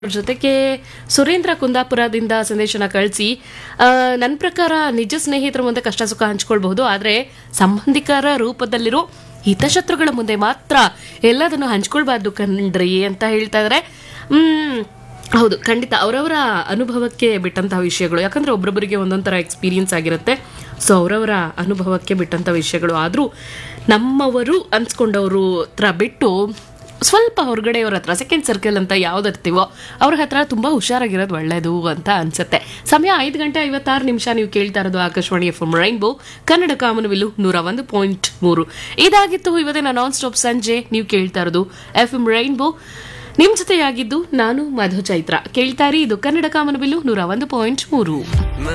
ಜೊತೆಗೆ ಸುರೇಂದ್ರ ಕುಂದಾಪುರದಿಂದ ಸಂದೇಶನ ಕಳಿಸಿ ನನ್ನ ಪ್ರಕಾರ ನಿಜ ಸ್ನೇಹಿತರ ಮುಂದೆ ಕಷ್ಟ ಸುಖ ಹಂಚ್ಕೊಳ್ಬಹುದು ಆದರೆ ಸಂಬಂಧಿಕರ ರೂಪದಲ್ಲಿರೋ ಹಿತಶತ್ರುಗಳ ಮುಂದೆ ಮಾತ್ರ ಎಲ್ಲದನ್ನು ಹಂಚ್ಕೊಳ್ಬಾರ್ದು ಕಣ್ರಿ ಅಂತ ಹೇಳ್ತಾ ಇದ್ದಾರೆ ಹ್ಮ್ ಹೌದು ಖಂಡಿತ ಅವರವರ ಅನುಭವಕ್ಕೆ ಬಿಟ್ಟಂತಹ ವಿಷಯಗಳು ಯಾಕಂದ್ರೆ ಒಬ್ಬೊಬ್ಬರಿಗೆ ಒಂದೊಂದು ಥರ ಎಕ್ಸ್ಪೀರಿಯನ್ಸ್ ಆಗಿರುತ್ತೆ ಸೊ ಅವರವರ ಅನುಭವಕ್ಕೆ ಬಿಟ್ಟಂಥ ವಿಷಯಗಳು ಆದರೂ ನಮ್ಮವರು ಅನ್ಸ್ಕೊಂಡವರು ಹತ್ರ ಬಿಟ್ಟು ಸ್ವಲ್ಪ ಹೊರಗಡೆಯವ್ರ ಹತ್ರ ಸೆಕೆಂಡ್ ಸರ್ಕಲ್ ಅಂತ ಯಾವ್ದಿರ್ತೀವೋ ಅವ್ರ ಹತ್ರ ತುಂಬ ಹುಷಾರಾಗಿರೋದು ಒಳ್ಳೇದು ಅಂತ ಅನ್ಸುತ್ತೆ ಸಮಯ ಐದು ಗಂಟೆ ಐವತ್ತಾರು ನಿಮಿಷ ನೀವು ಕೇಳ್ತಾ ಇರೋದು Akashvani F M rainbow Kannada ಕಾಮನವಿಲು ನೂರ ಒಂದು ಪಾಯಿಂಟ್ ಮೂರು ಇದಾಗಿತ್ತು ಇವತ್ತಿನ ನಾನ್ ಸ್ಟಾಪ್ ಸಂಜೆ ನೀವು ಕೇಳ್ತಾ ಇರೋದು ಎಫ್ ಎಂ ರೈನ್ಬೋ ನಿಮ್ ಜೊತೆಯಾಗಿದ್ದು ನಾನು ಮಧು ಚೈತ್ರ ಕೇಳ್ತಾರಿ ಇದು ಕನ್ನಡ ಕಾಮನಬಿಲ್ಲು ನೂರ ಒಂದು ಪಾಯಿಂಟ್ ಮೂರು